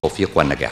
التوفيق والنجاح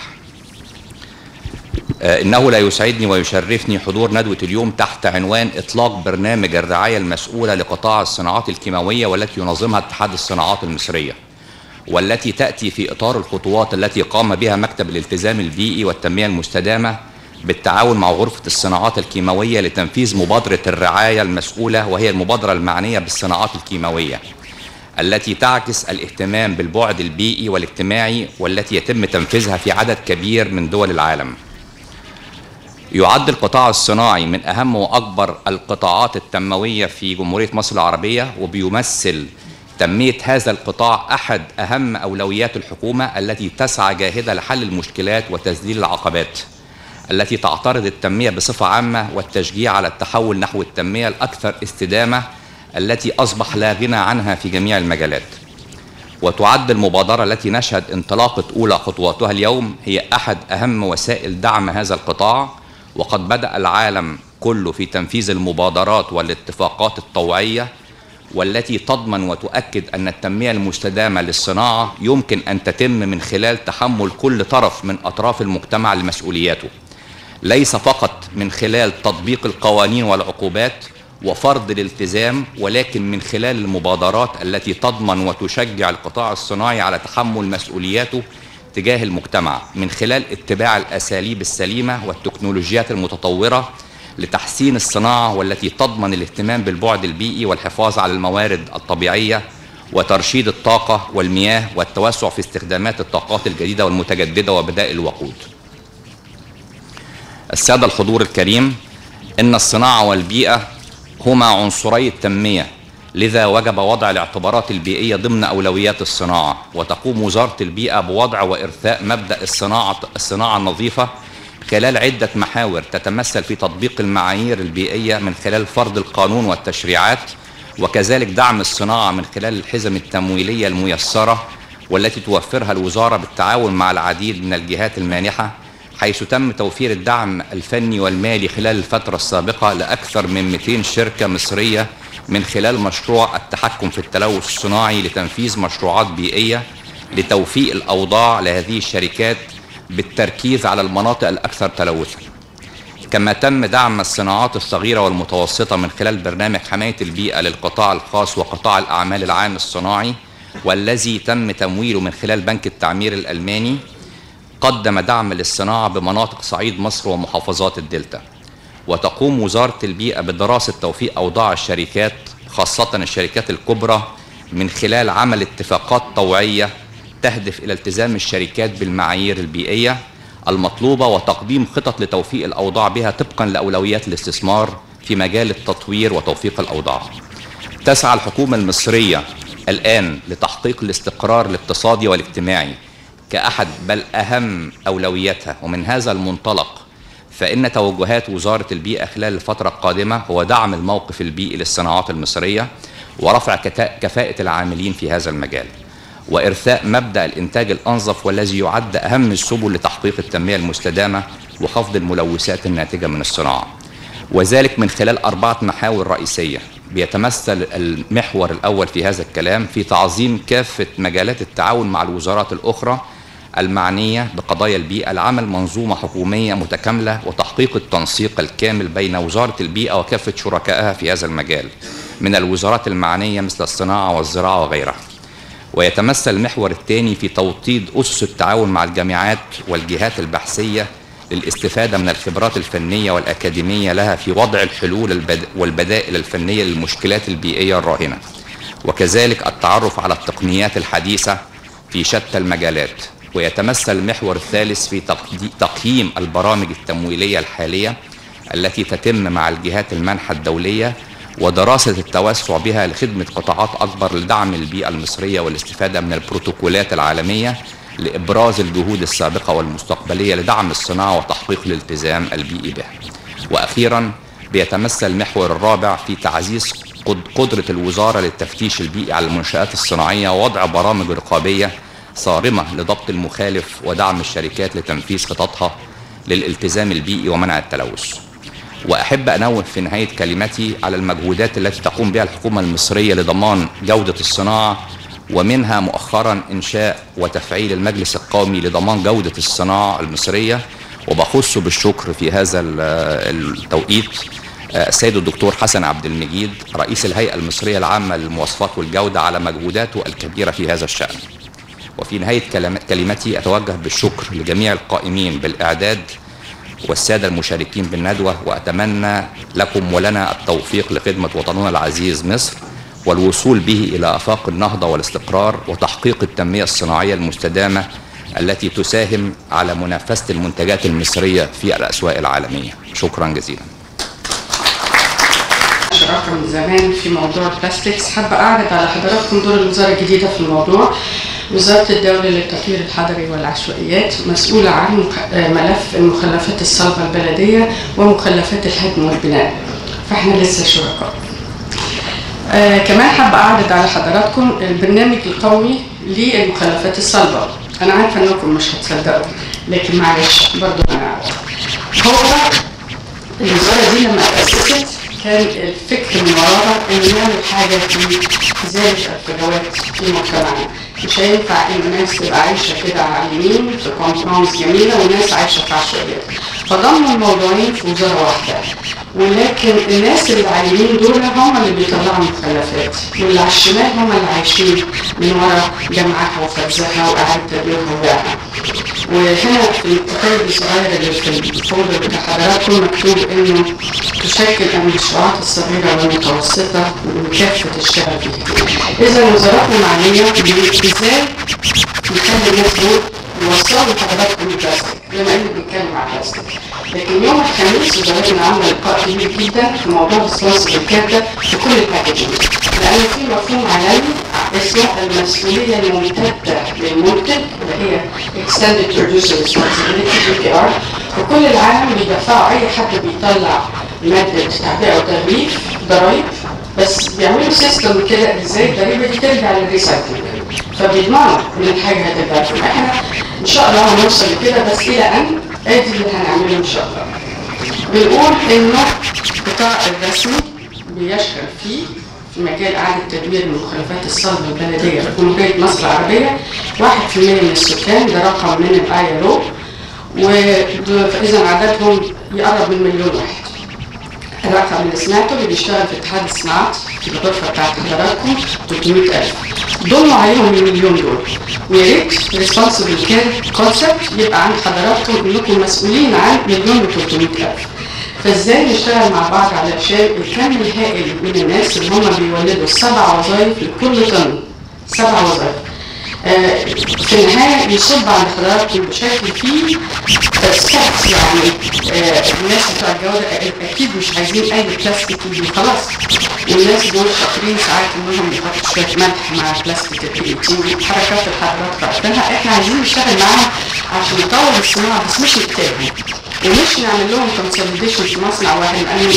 آه، إنه لا يسعدني ويشرفني حضور ندوة اليوم تحت عنوان إطلاق برنامج الرعاية المسؤولة لقطاع الصناعات الكيماوية والتي ينظمها اتحاد الصناعات المصرية والتي تأتي في إطار الخطوات التي قام بها مكتب الالتزام البيئي والتنمية المستدامة بالتعاون مع غرفة الصناعات الكيماوية لتنفيذ مبادرة الرعاية المسؤولة وهي المبادرة المعنية بالصناعات الكيماوية التي تعكس الاهتمام بالبعد البيئي والاجتماعي والتي يتم تنفيذها في عدد كبير من دول العالم يعد القطاع الصناعي من أهم وأكبر القطاعات التنموية في جمهورية مصر العربية وبيمثل تنمية هذا القطاع أحد أهم أولويات الحكومة التي تسعى جاهدة لحل المشكلات وتسديد العقبات التي تعترض التنمية بصفة عامة والتشجيع على التحول نحو التنمية الأكثر استدامة التي أصبح لا غنى عنها في جميع المجالات وتعد المبادرة التي نشهد انطلاقة أولى خطواتها اليوم هي أحد أهم وسائل دعم هذا القطاع وقد بدأ العالم كله في تنفيذ المبادرات والاتفاقات الطوعية والتي تضمن وتؤكد أن التنمية المستدامة للصناعة يمكن أن تتم من خلال تحمل كل طرف من أطراف المجتمع لمسؤولياته ليس فقط من خلال تطبيق القوانين والعقوبات وفرض الالتزام ولكن من خلال المبادرات التي تضمن وتشجع القطاع الصناعي على تحمل مسؤولياته تجاه المجتمع من خلال اتباع الاساليب السليمه والتكنولوجيات المتطوره لتحسين الصناعه والتي تضمن الاهتمام بالبعد البيئي والحفاظ على الموارد الطبيعيه وترشيد الطاقه والمياه والتوسع في استخدامات الطاقات الجديده والمتجدده وبدائل الوقود. الساده الحضور الكريم ان الصناعه والبيئه هما عنصري التنميه لذا وجب وضع الاعتبارات البيئية ضمن أولويات الصناعة وتقوم وزارة البيئة بوضع وإرثاء مبدأ الصناعة, الصناعة النظيفة خلال عدة محاور تتمثل في تطبيق المعايير البيئية من خلال فرض القانون والتشريعات وكذلك دعم الصناعة من خلال الحزم التمويلية الميسرة والتي توفرها الوزارة بالتعاون مع العديد من الجهات المانحة حيث تم توفير الدعم الفني والمالي خلال الفترة السابقة لأكثر من 200 شركة مصرية من خلال مشروع التحكم في التلوث الصناعي لتنفيذ مشروعات بيئية لتوفيق الأوضاع لهذه الشركات بالتركيز على المناطق الأكثر تلوثا كما تم دعم الصناعات الصغيرة والمتوسطة من خلال برنامج حماية البيئة للقطاع الخاص وقطاع الأعمال العام الصناعي والذي تم تمويله من خلال بنك التعمير الألماني قدم دعم للصناعة بمناطق صعيد مصر ومحافظات الدلتا وتقوم وزارة البيئة بدراسة توفيق أوضاع الشركات خاصة الشركات الكبرى من خلال عمل اتفاقات طوعية تهدف إلى التزام الشركات بالمعايير البيئية المطلوبة وتقديم خطط لتوفيق الأوضاع بها طبقا لأولويات الاستثمار في مجال التطوير وتوفيق الأوضاع تسعى الحكومة المصرية الآن لتحقيق الاستقرار الاقتصادي والاجتماعي كأحد بل أهم أولوياتها ومن هذا المنطلق فإن توجهات وزارة البيئة خلال الفترة القادمة هو دعم الموقف البيئي للصناعات المصرية ورفع كفاءة العاملين في هذا المجال وإرثاء مبدأ الإنتاج الأنظف والذي يعد أهم السبل لتحقيق التنمية المستدامة وخفض الملوثات الناتجة من الصناعة وذلك من خلال أربعة محاور رئيسية بيتمثل المحور الأول في هذا الكلام في تعظيم كافة مجالات التعاون مع الوزارات الأخرى المعنية بقضايا البيئة لعمل منظومة حكومية متكاملة وتحقيق التنسيق الكامل بين وزارة البيئة وكافة شركائها في هذا المجال من الوزارات المعنية مثل الصناعة والزراعة وغيرها ويتمثل المحور الثاني في توطيد أسس التعاون مع الجامعات والجهات البحثية للاستفادة من الخبرات الفنية والأكاديمية لها في وضع الحلول والبدائل الفنية للمشكلات البيئية الراهنة وكذلك التعرف على التقنيات الحديثة في شتى المجالات ويتمثل المحور الثالث في تقييم البرامج التمويلية الحالية التي تتم مع الجهات المنحة الدولية ودراسة التوسع بها لخدمة قطاعات أكبر لدعم البيئة المصرية والاستفادة من البروتوكولات العالمية لإبراز الجهود السابقة والمستقبلية لدعم الصناعة وتحقيق الالتزام البيئي بها وأخيرا بيتمثل المحور الرابع في تعزيز قدرة الوزارة للتفتيش البيئي على المنشآت الصناعية ووضع برامج رقابية صارمة لضبط المخالف ودعم الشركات لتنفيذ خططها للالتزام البيئي ومنع التلوث وأحب أنوه في نهاية كلمتي على المجهودات التي تقوم بها الحكومة المصرية لضمان جودة الصناعة ومنها مؤخرا إنشاء وتفعيل المجلس القومي لضمان جودة الصناعة المصرية وبخص بالشكر في هذا التوقيت السيد الدكتور حسن عبد المجيد رئيس الهيئة المصرية العامة للمواصفات والجودة على مجهوداته الكبيرة في هذا الشأن وفي نهاية كلمتي أتوجه بالشكر لجميع القائمين بالإعداد والسادة المشاركين بالندوة وأتمنى لكم ولنا التوفيق لخدمة وطننا العزيز مصر والوصول به إلى آفاق النهضة والاستقرار وتحقيق التنمية الصناعية المستدامة التي تساهم على منافسة المنتجات المصرية في الأسواق العالمية شكرا جزيلا شراكة من زمان في موضوع البلاستكس حابة أعرض على حضراتكم دور الوزارة الجديدة في الموضوع وزارة الدولة للتطوير الحضري والعشوائيات مسؤولة عن ملف المخلفات الصلبة البلدية ومخلفات الهدم والبناء فاحنا لسه شركاء آه كمان حابة أعرض على حضراتكم البرنامج القومي للمخلفات الصلبة أنا عارفة إنكم مش هتصدقوا لكن معلش برضو أنا عارفة هو الوزارة دي لما تأسست كان الفكر من وراها إن نعمل حاجة في إزالة الفجوات في مجتمعنا مش هينفع إن الناس تبقى عايشة كده على اليمين في كومباوندز جميلة والناس عايشة في عشوائيات فضموا الموضوعين في وزارة واحدة ولكن الناس اللي على اليمين دول هم اللي بيطلعوا مخلفات واللي على الشمال هم اللي عايشين من ورا جمعها وفرزها وإعادة تدويرها وبيعها وهنا في الكتاب الصغير اللي في الفولدر بتاع حضراتكم مكتوب انه تشكل المشروعات الصغيرة والمتوسطة من كافة الشغل فيها. إذا وزارتنا معنية بإزاي نخلي الناس دول يوصلوا لحضراتكم البلاستيك بما إننا بنتكلم على البلاستيك. لكن يوم الخميس وزارتنا عاملة لقاء كبير جدا في موضوع السلاسل الكاملة في كل الباكجينج. لأن في مفهوم عالمي اسمه المسؤولية الممتدة للمنتج اللي هي Extended Producer Responsibility GPR وكل العالم بيدفعوا أي حد بيطلع مادة تعبئة وتغليف ضرايب بس بيعملوا سيستم كده ازاي الضريبة دي ترجع للريسايكلينج فبيضمنوا ان الحاجة هترجع لكم احنا ان شاء الله هنوصل لكده بس الى ان ادي اللي هنعمله ان شاء الله بنقول انه القطاع الرسمي بيشغل فيه في مجال إعادة تدوير المخلفات الصلبة البلدية في جمهورية مصر العربية 1% من السكان ده رقم من الاي ال او فإذا عددهم يقرب من مليون واحد. الرقم اللي سمعته اللي بيشتغل في اتحاد الصناعات في الغرفة بتاعت حضراتكم 300000 ضموا عليهم المليون دول ويا ريت ريسبونسبل كير كونسبت يبقى عند حضراتكم انكم مسؤولين عن مليون و 300000 فازاي نشتغل مع بعض علشان الكم الهائل من الناس اللي هم بيولدوا سبع وظائف لكل طن سبع وظائف آه في النهاية يصب عند حضراتكم بشكل فيه سكت يعني آه الناس بتوع الجودة أكيد مش عايزين أي بلاستيك يجي خلاص والناس دول شاطرين ساعات إنهم يحطوا شوية ملح مع بلاستيك البي حركات الحضارات عارفينها إحنا عايزين نشتغل معاهم عشان نطور الصناعة بس مش نكتبهم ومش نعمل لهم كونسوليديشن في مصنع واحد لان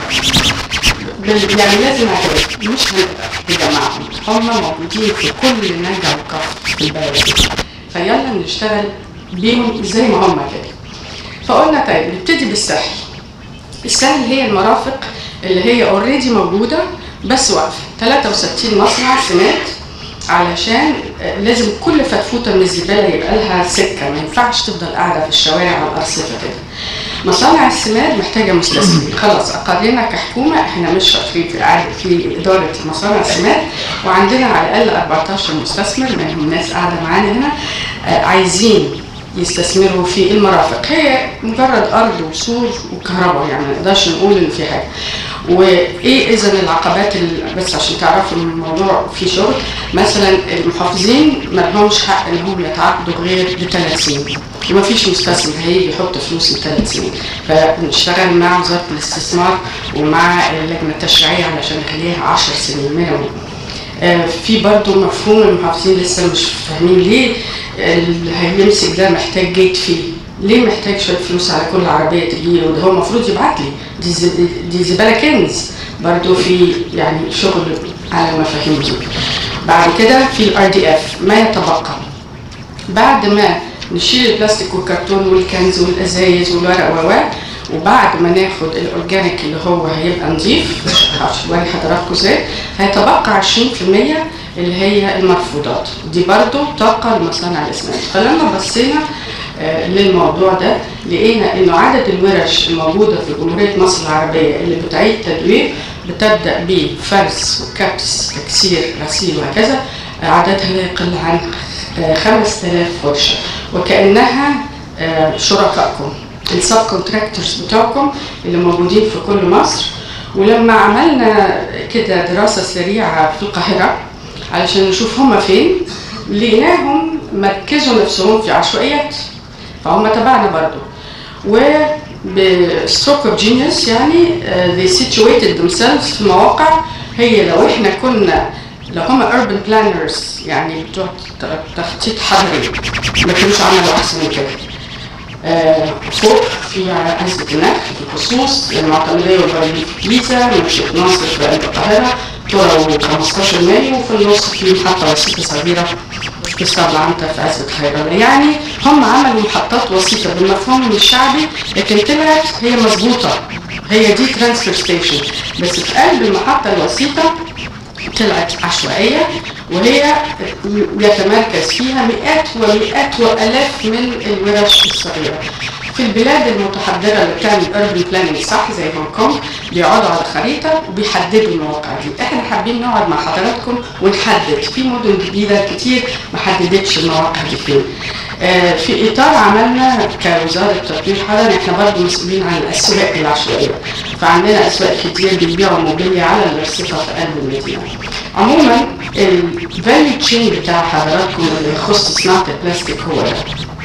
يعني لازم نعترف مش نجمعهم هم موجودين في كل نجع وكفر في البلد فيلا نشتغل بيهم زي ما هم كده فقلنا طيب نبتدي بالسهل السهل هي المرافق اللي هي اوريدي موجوده بس واقفه 63 مصنع سمات علشان لازم كل فتفوته من الزباله يبقى لها سكه ما ينفعش تفضل قاعده في الشوارع على الارصفه كده. مصانع السماد محتاجه مستثمرين خلاص اقلنا كحكومه احنا مش شاطرين في اعاده في اداره مصانع السماد وعندنا على الاقل 14 مستثمر منهم ناس قاعده معانا هنا عايزين يستثمروا في المرافق هي مجرد ارض وسور وكهرباء يعني ما نقدرش نقول ان في حاجه وايه اذا العقبات بس عشان تعرفوا ان الموضوع فيه شغل مثلا المحافظين ما لهمش حق ان هم يتعاقدوا غير لثلاث سنين وما فيش مستثمر هيجي يحط فلوس لثلاث سنين فنشتغل مع وزاره الاستثمار ومع اللجنه التشريعيه علشان نخليها 10 سنين مينيموم آه في برضو مفهوم المحافظين لسه مش فاهمين ليه اللي هيمسك ده محتاج جيت فيه ليه محتاج شويه فلوس على كل عربيه تجيله ده هو المفروض يبعت لي دي, دي زباله كنز برضو في يعني شغل على مفاهيم دي بعد كده في الار دي اف ما يتبقى بعد ما نشيل البلاستيك والكرتون والكنز والازايز والورق و وبعد ما ناخد الاورجانيك اللي هو هيبقى نظيف معرفش بوري حضراتكم ازاي هيتبقى 20% اللي هي المرفوضات دي برضو طاقة لمصانع الإسمنت فلما بصينا آه، للموضوع ده لقينا انه عدد الورش الموجوده في جمهوريه مصر العربيه اللي بتعيد تدوير بتبدا بفرز وكبس تكسير غسيل وهكذا عددها لا يقل عن آه، 5000 ورشه وكانها آه، شركائكم السب كونتراكتورز بتوعكم اللي موجودين في كل مصر ولما عملنا كده دراسه سريعه في القاهره علشان نشوف هم فين لقيناهم مركزوا نفسهم في عشوائيات فهم تبعنا برضو و بستروك اوف جينيوس يعني uh, they situated themselves في مواقع هي لو احنا كنا لو هم urban planners يعني بتوع تخطيط حضري ما كانوش عملوا احسن من كده آه، فوق في عزبة النخل في الخصوص المعتمدية والبرلين في الجيزة منشأة ناصر في قلب القاهرة ترى 15 مايو وفي النص في محطة وسيطة صغيرة في اسطبل عنتر في عزبة خيرية يعني هم عملوا محطات وسيطة بالمفهوم الشعبي لكن طلعت هي مظبوطة هي دي ترانسفير ستيشن بس في قلب المحطة الوسيطة طلعت عشوائية وهي يتمركز فيها مئات ومئات وآلاف من الورش الصغيرة في البلاد المتحضرة اللي بتعمل urban planning صح زي هونج كونج بيقعدوا على خريطة وبيحددوا المواقع دي احنا حابين نقعد مع حضراتكم ونحدد في مدن جديدة كتير ما حددتش المواقع دي فين آه، في اطار عملنا كوزاره تطوير حضري احنا برضه مسؤولين عن الاسواق العشوائيه فعندنا اسواق كتير بيبيعوا موبيليا على الارصفه في قلب المدينه عموما الفاليو تشين بتاع حضراتكم اللي يخص صناعه البلاستيك هو ده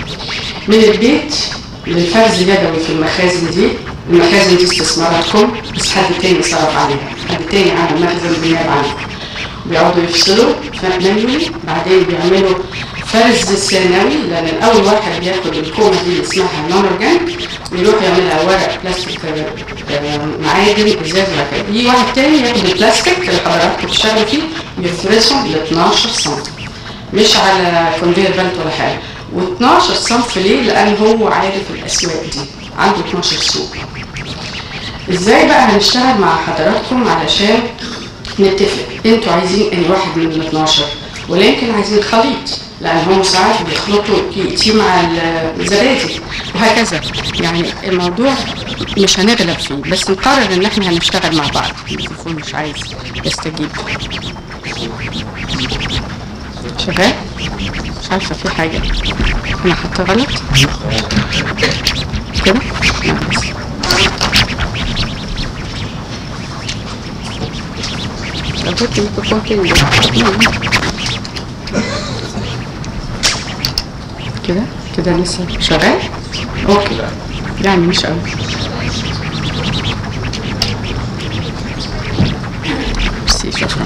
من البيت للفرز اليدوي في المخازن دي المخازن دي استثماراتكم بس حد تاني صرف عليها حد تاني عمل مخزن بالنيابه عنكم بيقعدوا يفصلوا مانيولي بعدين بيعملوا فرز ثانوي لان الاول واحد بياخد الكومه دي اللي اسمها نون اورجانيك ويروح يعملها ورق بلاستيك آه، معادن ازاز وهكذا يجي واحد تاني ياخد البلاستيك اللي حضراتكم بتشتغلوا فيه ويفرزهم ل 12 سم مش على كونفير بيلت ولا حاجه و12 صنف ليه؟ لان هو عارف الاسواق دي عنده 12 سوق ازاي بقى هنشتغل مع حضراتكم علشان نتفق انتوا عايزين ان واحد من ال 12 ولا يمكن عايزين خليط لان هم ساعات بيخلطوا كتير مع الزبادي وهكذا يعني الموضوع مش هنغلب فيه بس نقرر ان احنا هنشتغل مع بعض الميكروفون مش عايز يستجيب شغال مش عارفه في حاجه انا حاطه غلط كده لا، بس. أحط الميكروفون فين كده كده لسه شغال اوكي يعني مش قوي بس شكرا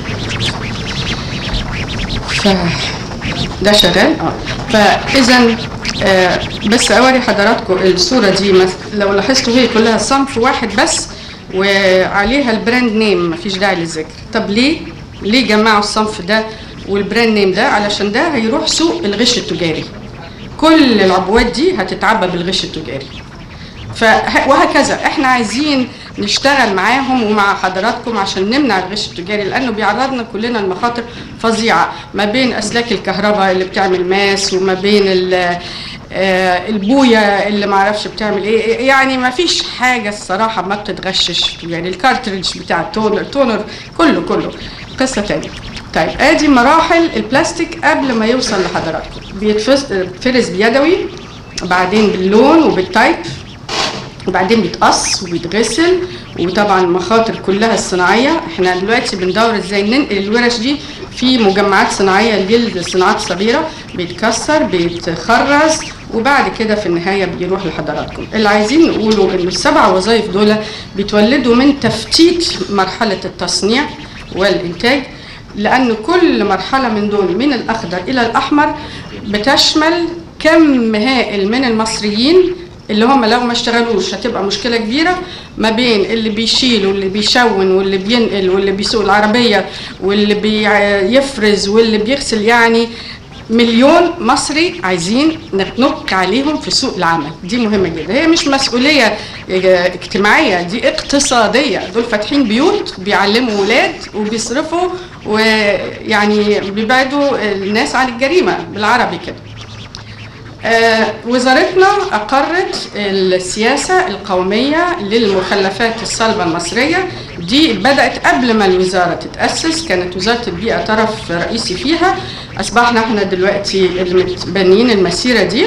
ف ده شغال اه فاذا آه بس اوري حضراتكم الصوره دي مث- لو لاحظتوا هي كلها صنف واحد بس وعليها البراند نيم مفيش داعي للذكر طب ليه ليه جمعوا الصنف ده والبراند نيم ده علشان ده هيروح سوق الغش التجاري كل العبوات دي هتتعبى بالغش التجاري ف وهكذا احنا عايزين نشتغل معاهم ومع حضراتكم عشان نمنع الغش التجاري لانه بيعرضنا كلنا لمخاطر فظيعه ما بين اسلاك الكهرباء اللي بتعمل ماس وما بين ال- آه، البويه اللي ما اعرفش بتعمل ايه يعني ما فيش حاجه الصراحه ما بتتغشش يعني الكارتريدج بتاع التونر تونر كله كله قصه تانية طيب ادي مراحل البلاستيك قبل ما يوصل لحضراتكم بيتفرز بيدوي بعدين باللون وبالتايب وبعدين بيتقص وبيتغسل وطبعا المخاطر كلها الصناعيه احنا دلوقتي بندور ازاي ننقل الورش دي في مجمعات صناعيه لجلد صناعات صغيره بيتكسر بيتخرز وبعد كده في النهايه بيروح لحضراتكم اللي عايزين نقوله ان السبع وظائف دول بيتولدوا من تفتيت مرحله التصنيع والانتاج لأن كل مرحلة من دول من الأخضر إلى الأحمر بتشمل كم هائل من المصريين اللي هم لو ما اشتغلوش هتبقى مشكلة كبيرة ما بين اللي بيشيل واللي بيشون واللي بينقل واللي بيسوق العربية واللي بيفرز واللي بيغسل يعني مليون مصري عايزين نك عليهم في سوق العمل دي مهمة جدا هي مش مسؤولية اجتماعية دي اقتصادية دول فاتحين بيوت بيعلموا ولاد وبيصرفوا ويعني بيبعدوا الناس عن الجريمة بالعربي كده آه، وزارتنا أقرت السياسة القومية للمخلفات الصلبة المصرية دي بدأت قبل ما الوزارة تتأسس كانت وزارة البيئة طرف رئيسي فيها أصبحنا احنا دلوقتي المتبنيين المسيرة دي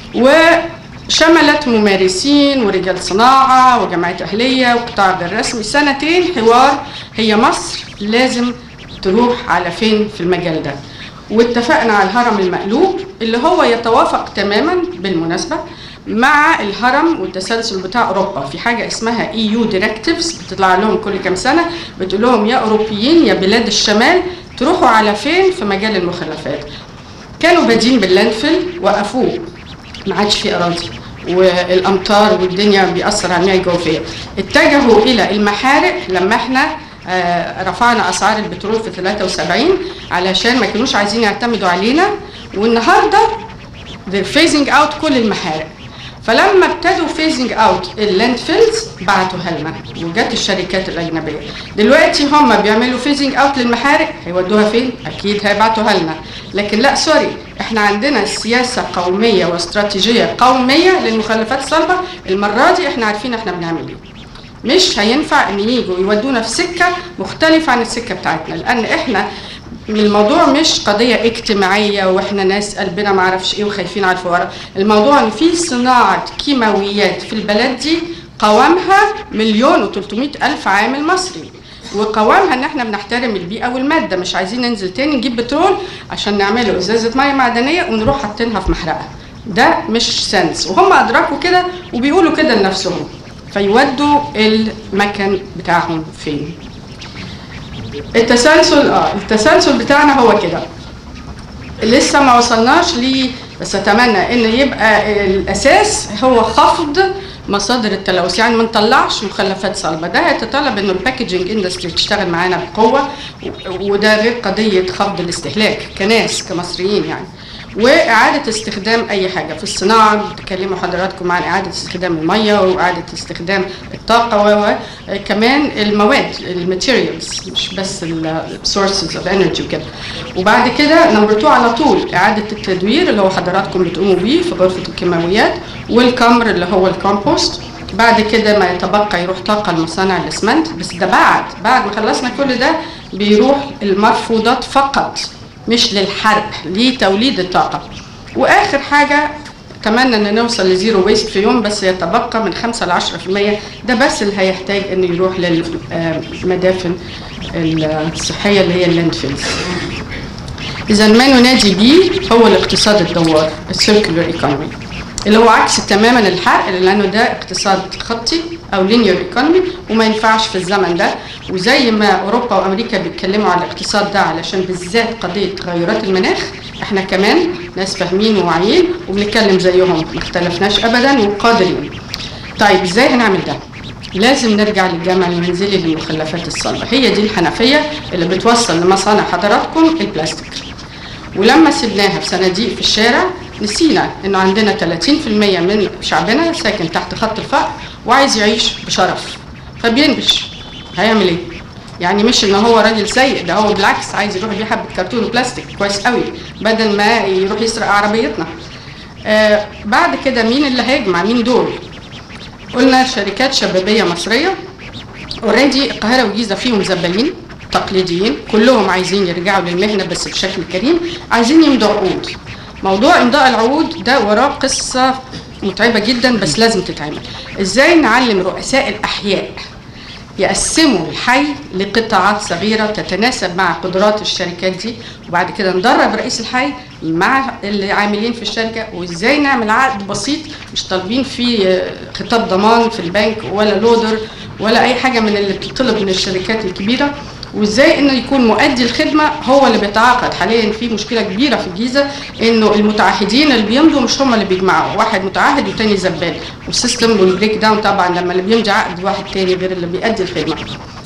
وشملت ممارسين ورجال صناعة وجمعيات أهلية وقطاع غير رسمي سنتين حوار هي مصر لازم تروح على فين في المجال ده واتفقنا على الهرم المقلوب اللي هو يتوافق تماما بالمناسبه مع الهرم والتسلسل بتاع اوروبا في حاجه اسمها اي يو دايركتيفز بتطلع لهم كل كام سنه بتقول لهم يا اوروبيين يا بلاد الشمال تروحوا على فين في مجال المخلفات كانوا بادين باللاندفيل وقفوه ما عادش في اراضي والامطار والدنيا بيأثر على المياه الجوفيه اتجهوا الى المحارق لما احنا آه، رفعنا اسعار البترول في 73 علشان ما كانوش عايزين يعتمدوا علينا والنهارده they're phasing out كل المحارق فلما ابتدوا فيزنج اوت اللاند فيلز بعتوها لنا وجت الشركات الاجنبيه دلوقتي هم بيعملوا فيزنج اوت للمحارق هيودوها فين اكيد هيبعتوها لنا لكن لا سوري احنا عندنا سياسه قوميه واستراتيجيه قوميه للمخلفات الصلبه المره دي احنا عارفين احنا بنعمل ايه مش هينفع ان يجوا يودونا في سكه مختلفه عن السكه بتاعتنا لان احنا الموضوع مش قضيه اجتماعيه واحنا ناس قلبنا ما عرفش ايه وخايفين على الفقراء الموضوع ان في صناعه كيماويات في البلد دي قوامها مليون و الف عامل مصري وقوامها ان احنا بنحترم البيئه والماده مش عايزين ننزل تاني نجيب بترول عشان نعمله ازازه ميه معدنيه ونروح حاطينها في محرقه ده مش سنس وهم ادركوا كده وبيقولوا كده لنفسهم فيودوا المكن بتاعهم فين التسلسل اه التسلسل بتاعنا هو كده لسه ما وصلناش ليه بس اتمنى ان يبقى الاساس هو خفض مصادر التلوث يعني ما نطلعش مخلفات صلبه ده هيتطلب انه الباكجينج اندستري تشتغل معانا بقوه وده غير قضيه خفض الاستهلاك كناس كمصريين يعني واعاده استخدام اي حاجه في الصناعه بتكلموا حضراتكم عن اعاده استخدام الميه واعاده استخدام الطاقه وكمان المواد الماتيريالز مش بس السورسز اوف انرجي وكده وبعد كده نمبر 2 على طول اعاده التدوير اللي هو حضراتكم بتقوموا بيه في غرفه الكيماويات والكمر اللي هو الكومبوست بعد كده ما يتبقى يروح طاقة لمصانع الاسمنت بس ده بعد بعد ما خلصنا كل ده بيروح المرفوضات فقط مش للحرق لتوليد الطاقة وآخر حاجة اتمنى ان نوصل لزيرو ويست في يوم بس يتبقى من 5 ل 10% ده بس اللي هيحتاج انه يروح للمدافن الصحيه اللي هي اللاندفيلز. اذا ما ننادي به هو الاقتصاد الدوار السيركولر ايكونومي اللي هو عكس تماما الحرق لانه ده اقتصاد خطي او لينير ايكونومي وما ينفعش في الزمن ده وزي ما اوروبا وامريكا بيتكلموا على الاقتصاد ده علشان بالذات قضيه تغيرات المناخ احنا كمان ناس فاهمين وواعيين وبنتكلم زيهم ما اختلفناش ابدا وقادرين طيب ازاي هنعمل ده لازم نرجع للجمع المنزلي للمخلفات الصلبه هي دي الحنفيه اللي بتوصل لمصانع حضراتكم البلاستيك ولما سيبناها في صناديق في الشارع نسينا انه عندنا 30% من شعبنا ساكن تحت خط الفقر وعايز يعيش بشرف فبينبش هيعمل ايه؟ يعني مش ان هو راجل سيء ده هو بالعكس عايز يروح يبيع حبه كرتون بلاستيك كويس قوي بدل ما يروح يسرق عربيتنا آه بعد كده مين اللي هيجمع مين دول قلنا شركات شبابيه مصريه اوريدي القاهره والجيزه فيهم زبالين تقليديين كلهم عايزين يرجعوا للمهنه بس بشكل كريم عايزين يمضوا عقود موضوع امضاء العقود ده وراه قصه متعبه جدا بس لازم تتعمل ازاي نعلم رؤساء الاحياء يقسموا الحي لقطاعات صغيره تتناسب مع قدرات الشركات دي وبعد كده ندرب رئيس الحي مع العاملين في الشركه وازاي نعمل عقد بسيط مش طالبين فيه خطاب ضمان في البنك ولا لودر ولا اي حاجه من اللي بتطلب من الشركات الكبيره وازاي انه يكون مؤدي الخدمه هو اللي بيتعاقد حاليا في مشكله كبيره في الجيزه انه المتعهدين اللي بيمضوا مش هم اللي بيجمعوا واحد متعهد والتاني زبال والسيستم والبريك داون طبعا لما اللي بيمضي عقد واحد تاني غير اللي بيأدي الخدمه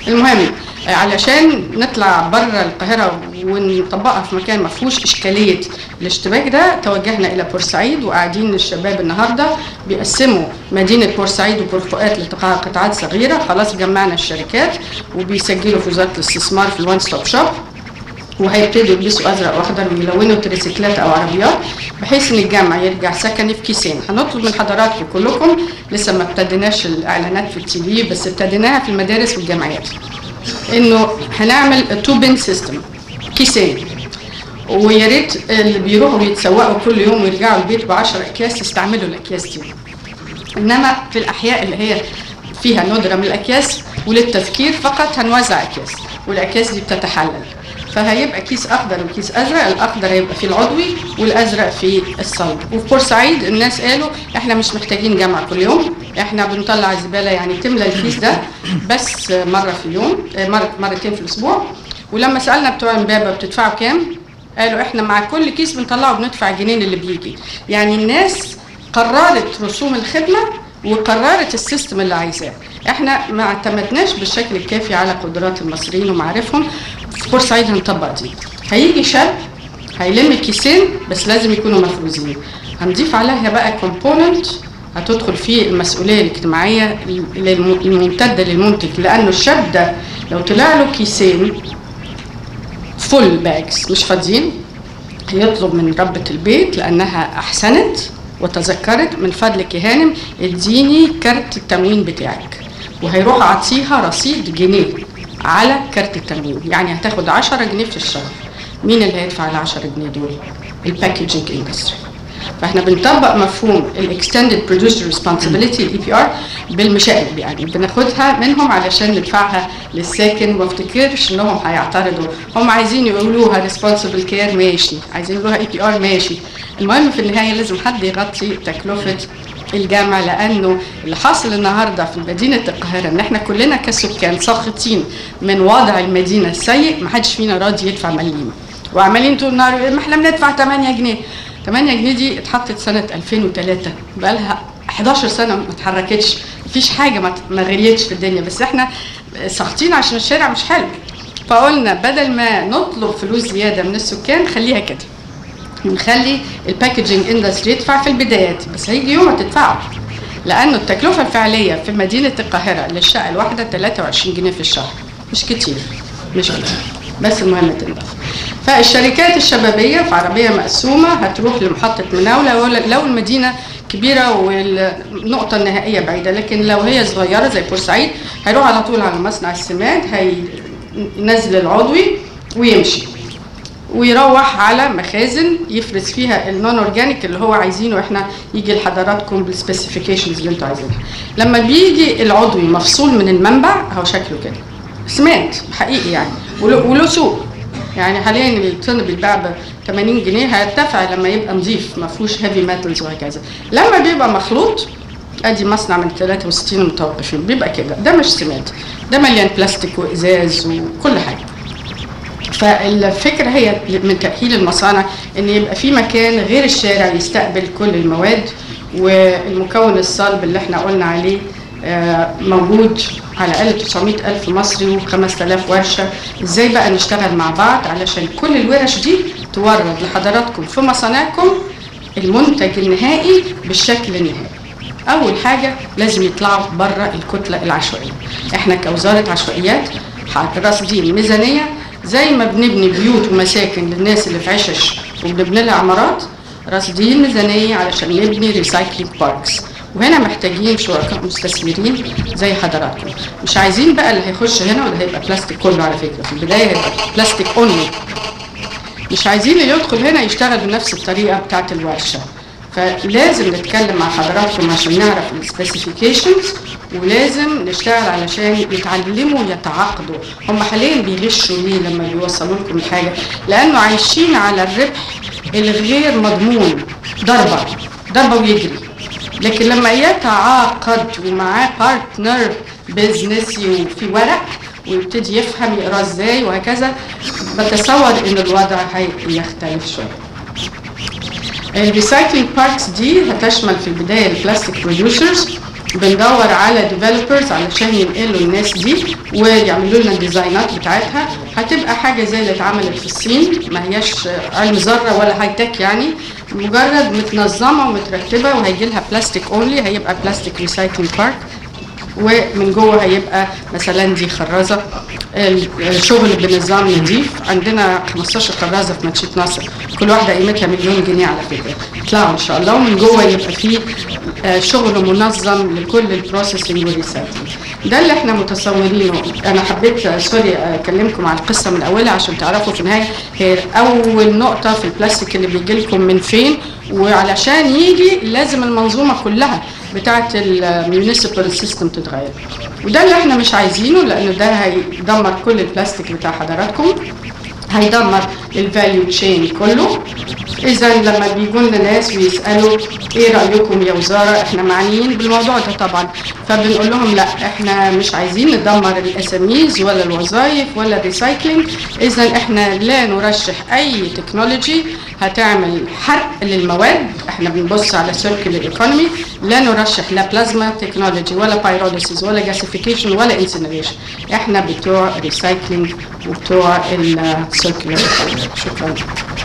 المهم آه، علشان نطلع بره القاهره ونطبقها في مكان ما فيهوش اشكاليه الاشتباك ده توجهنا الى بورسعيد وقاعدين الشباب النهارده بيقسموا مدينه بورسعيد وبورفؤات لقطاعات صغيره خلاص جمعنا الشركات وبيسجلوا في وزاره الاستثمار في الوان ستوب شوب وهيبتدوا يلبسوا ازرق واخضر ويلونوا تريسيكلات او عربيات بحيث ان الجمع يرجع سكني في كيسين هنطلب من حضراتكم كلكم لسه ما ابتديناش الاعلانات في التي في بس ابتديناها في المدارس والجامعات انه هنعمل تو بن سيستم كيسين ويا ريت اللي بيروحوا يتسوقوا كل يوم ويرجعوا البيت ب 10 اكياس يستعملوا الاكياس دي انما في الاحياء اللي هي فيها ندره من الاكياس وللتذكير فقط هنوزع اكياس والاكياس دي بتتحلل فهيبقى كيس اخضر وكيس ازرق الاخضر هيبقى في العضوي والازرق في الصلب وفي بورسعيد الناس قالوا احنا مش محتاجين جمع كل يوم احنا بنطلع الزباله يعني تملى الكيس ده بس مره في اليوم مرة مرتين في الاسبوع ولما سالنا بتوع امبابه بتدفعوا كام قالوا احنا مع كل كيس بنطلعه بندفع الجنين اللي بيجي يعني الناس قررت رسوم الخدمه وقررت السيستم اللي عايزاه احنا ما اعتمدناش بالشكل الكافي على قدرات المصريين ومعارفهم في بورسعيد هنطبق دي هيجي شاب هيلم كيسين بس لازم يكونوا مفروزين هنضيف عليها بقى كومبوننت هتدخل فيه المسؤوليه الاجتماعيه الممتده للمنتج لانه الشاب ده لو طلع له كيسين فول باجز مش فاضيين هيطلب من ربة البيت لأنها أحسنت وتذكرت من فضلك يا هانم اديني كارت التموين بتاعك وهيروح أعطيها رصيد جنيه على كارت التموين يعني هتاخد 10 جنيه في الشهر مين اللي هيدفع ال 10 جنيه دول؟ الباكجينج اندستري فاحنا بنطبق مفهوم الاكستندد بروديوسر ريسبونسبيلتي الاي بي ار بالمشاقلب يعني بناخدها منهم علشان ندفعها للساكن وما افتكرش انهم هيعترضوا هم عايزين يقولوها ريسبونسبل كير ماشي عايزين يقولوها اي بي ار ماشي المهم في النهايه لازم حد يغطي تكلفه الجامع لانه اللي حاصل النهارده في مدينه القاهره ان احنا كلنا كسكان ساخطين من وضع المدينه السيء ما حدش فينا راضي يدفع مليم وعمالين طول النهار ما احنا بندفع 8 جنيه 8 جنيه دي اتحطت سنه 2003 بقى لها 11 سنه ما اتحركتش مفيش حاجه ما غليتش في الدنيا بس احنا ساخطين عشان الشارع مش حلو فقلنا بدل ما نطلب فلوس زياده من السكان خليها كده ونخلي الباكجينج اندستري يدفع في البدايات بس هيجي يوم هتدفعوا لانه التكلفه الفعليه في مدينه القاهره للشقه الواحده 23 جنيه في الشهر مش كتير مش كتير بس المهم تنضف فالشركات الشبابيه في عربيه مقسومه هتروح لمحطه مناوله لو المدينه كبيره والنقطه النهائيه بعيده لكن لو هي صغيره زي بورسعيد هيروح على طول على مصنع السماد هينزل العضوي ويمشي ويروح على مخازن يفرز فيها النون اورجانيك اللي هو عايزينه احنا يجي لحضراتكم بالسبيسيفيكيشنز اللي انتوا عايزينها لما بيجي العضوي مفصول من المنبع هو شكله كده سماد حقيقي يعني وله سوق يعني حاليا الطن بيتباع ب 80 جنيه هيرتفع لما يبقى نظيف ما فيهوش هيفي ميتالز وهكذا لما بيبقى مخلوط ادي مصنع من 63 المتوقفين بيبقى كده ده مش سماد ده مليان بلاستيك وازاز وكل حاجه فالفكره هي من تاهيل المصانع ان يبقى في مكان غير الشارع يستقبل كل المواد والمكون الصلب اللي احنا قلنا عليه موجود على الاقل 900 الف مصري و5000 ورشه ازاي بقى نشتغل مع بعض علشان كل الورش دي تورد لحضراتكم في مصانعكم المنتج النهائي بالشكل النهائي اول حاجه لازم يطلعوا بره الكتله العشوائيه احنا كوزاره عشوائيات راصدين ميزانيه زي ما بنبني بيوت ومساكن للناس اللي في عشش وبنبني لها عمارات راصدين ميزانيه علشان نبني ريسايكلينج باركس وهنا محتاجين شركاء مستثمرين زي حضراتكم مش عايزين بقى اللي هيخش هنا وده هيبقى بلاستيك كله على فكره في البدايه هيبقى بلاستيك اونلي مش عايزين اللي يدخل هنا يشتغل بنفس الطريقه بتاعه الورشه فلازم نتكلم مع حضراتكم عشان نعرف السبيسيفيكيشنز ولازم نشتغل علشان يتعلموا يتعاقدوا هم حاليا بيغشوا ليه لما بيوصلوا لكم الحاجه لانه عايشين على الربح الغير مضمون ضربه ضربه ويجري لكن لما يتعاقد ومعاه بارتنر بزنسي وفي ورق ويبتدي يفهم يقراه ازاي وهكذا بتصور ان الوضع هيختلف شويه الريسايكلينج باركس دي هتشمل في البدايه البلاستيك بروديوسرز بندور على ديفلوبرز علشان ينقلوا الناس دي ويعملوا لنا الديزاينات بتاعتها هتبقى حاجه زي اللي اتعملت في الصين ما هياش علم ذره ولا هاي تك يعني مجرد متنظمه ومترتبه وهيجي لها بلاستيك اونلي هيبقى بلاستيك ريسايكلينج بارك ومن جوه هيبقى مثلا دي خرازه الشغل بنظام نظيف عندنا 15 خرازه في مدشيه نصر كل واحده قيمتها مليون جنيه على فكره يطلعوا ان شاء الله ومن جوه يبقى فيه آه، شغل منظم لكل البروسيسنج والريسايكلينج ده اللي احنا متصورينه انا حبيت آه، سوري اكلمكم على القصه من اولها عشان تعرفوا في النهايه هي اول نقطه في البلاستيك اللي بيجي لكم من فين وعلشان يجي لازم المنظومه كلها بتاعه الميونيسيبال سيستم تتغير وده اللي احنا مش عايزينه لانه ده هيدمر كل البلاستيك بتاع حضراتكم هيدمر الفاليو تشين كله اذا لما بيجوا لنا ناس ويسالوا ايه رايكم يا وزاره احنا معنيين بالموضوع ده طبعا فبنقول لهم لا احنا مش عايزين ندمر الاساميز ولا الوظائف ولا الريسايكلينج اذا احنا لا نرشح اي تكنولوجي هتعمل حرق للمواد احنا بنبص على سيركل ايكونومي لا نرشح لا بلازما تكنولوجي ولا بايروليسيس ولا جاسيفيكيشن ولا انسينريشن احنا بتوع ريسايكلينج وبتوع السيركل شكرا